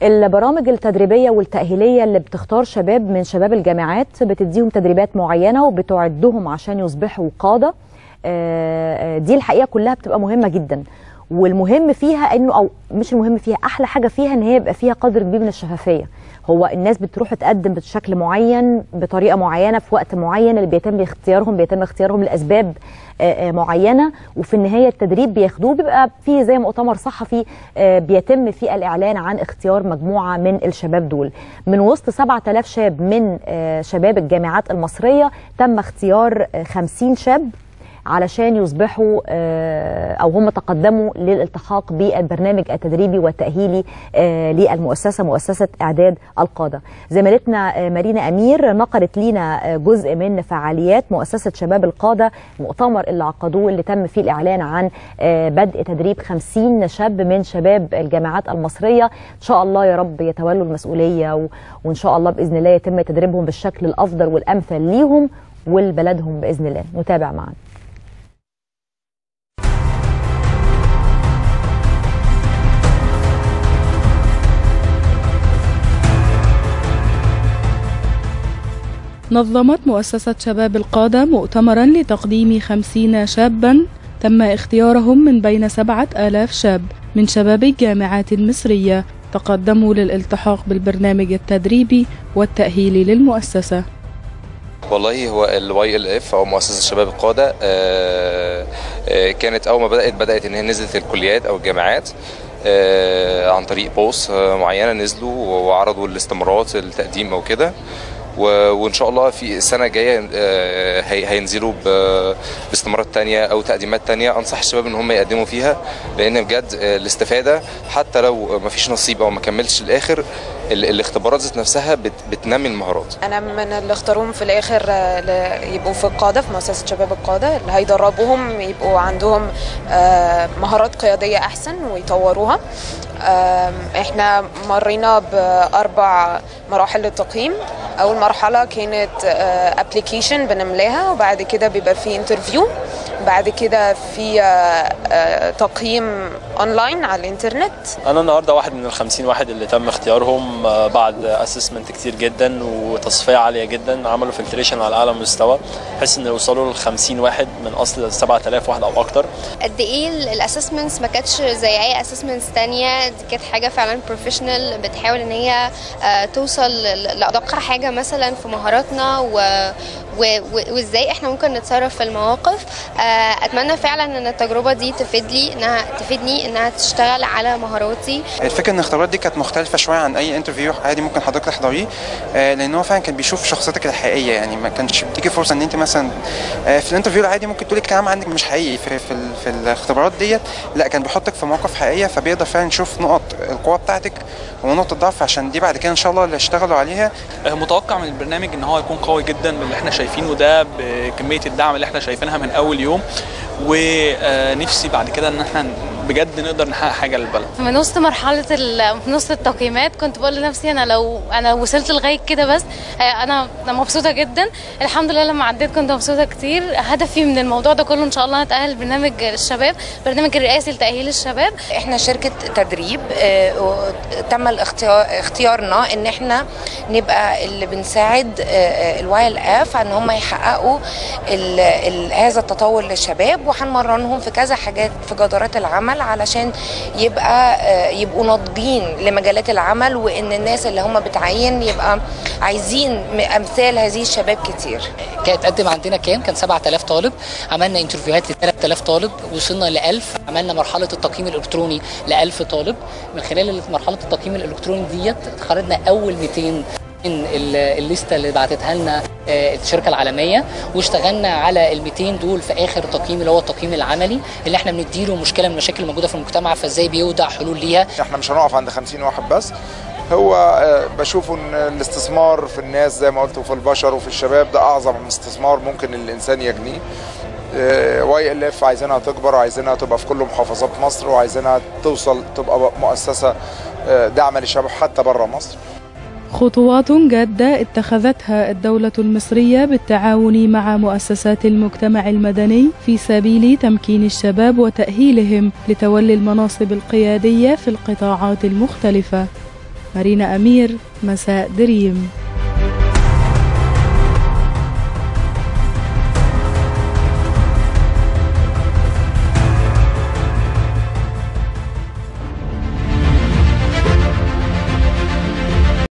البرامج التدريبية والتأهيلية اللي بتختار شباب من شباب الجامعات بتديهم تدريبات معينة وبتعدهم عشان يصبحوا قادة آه، آه، دي الحقيقة كلها بتبقى مهمة جدا والمهم فيها انه او مش المهم فيها احلى حاجه فيها ان هي يبقى فيها قدر كبير من الشفافيه هو الناس بتروح تقدم بشكل معين بطريقه معينه في وقت معين اللي بيتم اختيارهم بيتم اختيارهم لاسباب آه، آه، معينه وفي النهايه التدريب بياخدوه بيبقى فيه زي مؤتمر صحفي آه، بيتم فيه الاعلان عن اختيار مجموعه من الشباب دول من وسط 7000 شاب من آه، شباب الجامعات المصريه تم اختيار آه، 50 شاب علشان يصبحوا آه، او هم تقدموا للالتحاق بالبرنامج التدريبي والتاهيلي آه، للمؤسسه مؤسسه اعداد القاده. زميلتنا آه، مارينا امير نقلت لينا آه، جزء من فعاليات مؤسسه شباب القاده المؤتمر اللي عقدوه اللي تم فيه الاعلان عن آه، بدء تدريب 50 شاب من شباب الجامعات المصريه ان شاء الله يا رب يتولوا المسؤوليه و- وان شاء الله باذن الله يتم تدريبهم بالشكل الافضل والامثل ليهم ولبلدهم باذن الله نتابع معانا نظمت مؤسسة شباب القادة مؤتمرا لتقديم خمسين شابا تم اختيارهم من بين سبعة آلاف شاب من شباب الجامعات المصرية تقدموا للالتحاق بالبرنامج التدريبي والتأهيلي للمؤسسة والله هو الواي ال اف او مؤسسه شباب القاده آه، آه، كانت اول ما بدات بدات ان هي نزلت الكليات او الجامعات آه، عن طريق بوست آه، معينه نزلوا وعرضوا الاستمارات التقديم او كده و- وان شاء الله في السنه الجايه آه، هي- هينزلوا ب- باستمارات تانية او تقديمات تانية انصح الشباب ان هم يقدموا فيها لان بجد آه، الاستفاده حتى لو ما فيش نصيب او ما كملتش الاخر ال- الاختبارات ذات نفسها بت- بتنمي المهارات انا من اللي اختاروهم في الاخر آه، ل- يبقوا في القاده في مؤسسه شباب القاده اللي هيدربوهم يبقوا عندهم آه، مهارات قياديه احسن ويطوروها آم، احنا مرينا باربع مراحل للتقييم اول مرحله كانت ابلكيشن بنملاها وبعد كده بيبقى في انترفيو بعد كده في آه، آه، تقييم اونلاين على الانترنت انا النهارده واحد من الخمسين واحد اللي تم اختيارهم آه، بعد اسسمنت كتير جدا وتصفيه عاليه جدا عملوا فلتريشن على اعلى مستوى بحيث ان يوصلوا ل 50 واحد من اصل 7000 واحد او اكتر قد ايه الاسسمنتس ما كانتش زي اي اسسمنتس تانية دي كانت حاجه فعلا بروفيشنال بتحاول ان هي آه، توصل ل- لادق حاجه مثلا في مهاراتنا و و- و- وازاي احنا ممكن نتصرف في المواقف آه، اتمنى فعلا ان التجربه دي تفيد لي انها تفيدني انها تشتغل على مهاراتي الفكره ان الاختبارات دي كانت مختلفه شويه عن اي انترفيو عادي ممكن حضرتك تحضريه آه، لان هو فعلا كان بيشوف شخصيتك الحقيقيه يعني ما كانش بتيجي فرصه ان انت مثلا آه، في الانترفيو العادي ممكن تقولي كلام عندك مش حقيقي في في, ال- في الاختبارات ديت لا كان بيحطك في مواقف حقيقيه فبيقدر فعلا يشوف نقط القوه بتاعتك ونقط الضعف عشان دي بعد كده ان شاء الله اللي اشتغلوا عليها متوقع من البرنامج ان هو يكون قوي جدا من اللي احنا شايفينه ده بكميه الدعم اللي احنا شايفينها من اول يوم ونفسي بعد كده ان احنا بجد نقدر نحقق حاجه للبلد من وسط مرحلة ال- من وسط التقييمات كنت بقول لنفسي أنا لو أنا وصلت لغاية كده بس آه، أنا أنا مبسوطة جدا الحمد لله لما عديت كنت مبسوطة كتير هدفي من الموضوع ده كله إن شاء الله هتأهل برنامج الشباب برنامج الرئاسي لتأهيل الشباب احنا شركة تدريب آه، و- تم الاختيار اختيارنا ان احنا نبقى اللي بنساعد الواي ال اف ان هم يحققوا ال- ال- هذا التطور للشباب وهنمرنهم في كذا حاجات في جدارات العمل علشان يبقى آه، يبقوا ناضجين لمجالات العمل وان الناس اللي هم بتعين يبقى عايزين م- امثال هذه الشباب كتير كان اتقدم عندنا كام؟ كان 7000 طالب، عملنا انترفيوهات ل 3000 طالب، وصلنا ل 1000 عملنا مرحله التقييم الالكتروني ل 1000 طالب، من خلال مرحله التقييم الالكتروني ديت خرجنا اول 200 من ال- الليسته اللي بعتتها لنا آه، الشركه العالميه واشتغلنا على ال 200 دول في اخر تقييم اللي هو التقييم العملي اللي احنا بنديله مشكله من المشاكل الموجوده في المجتمع فازاي بيوضع حلول ليها احنا مش هنقف عند 50 واحد بس هو آه، بشوف ان الاستثمار في الناس زي ما قلت وفي البشر وفي الشباب ده اعظم استثمار ممكن الانسان يجنيه واي ال اف عايزينها تكبر وعايزينها تبقى في كل محافظات مصر وعايزينها توصل تبقى مؤسسه آه، داعمه للشباب حتى بره مصر خطوات جادة اتخذتها الدولة المصرية بالتعاون مع مؤسسات المجتمع المدني في سبيل تمكين الشباب وتأهيلهم لتولي المناصب القيادية في القطاعات المختلفة مارينا أمير مساء دريم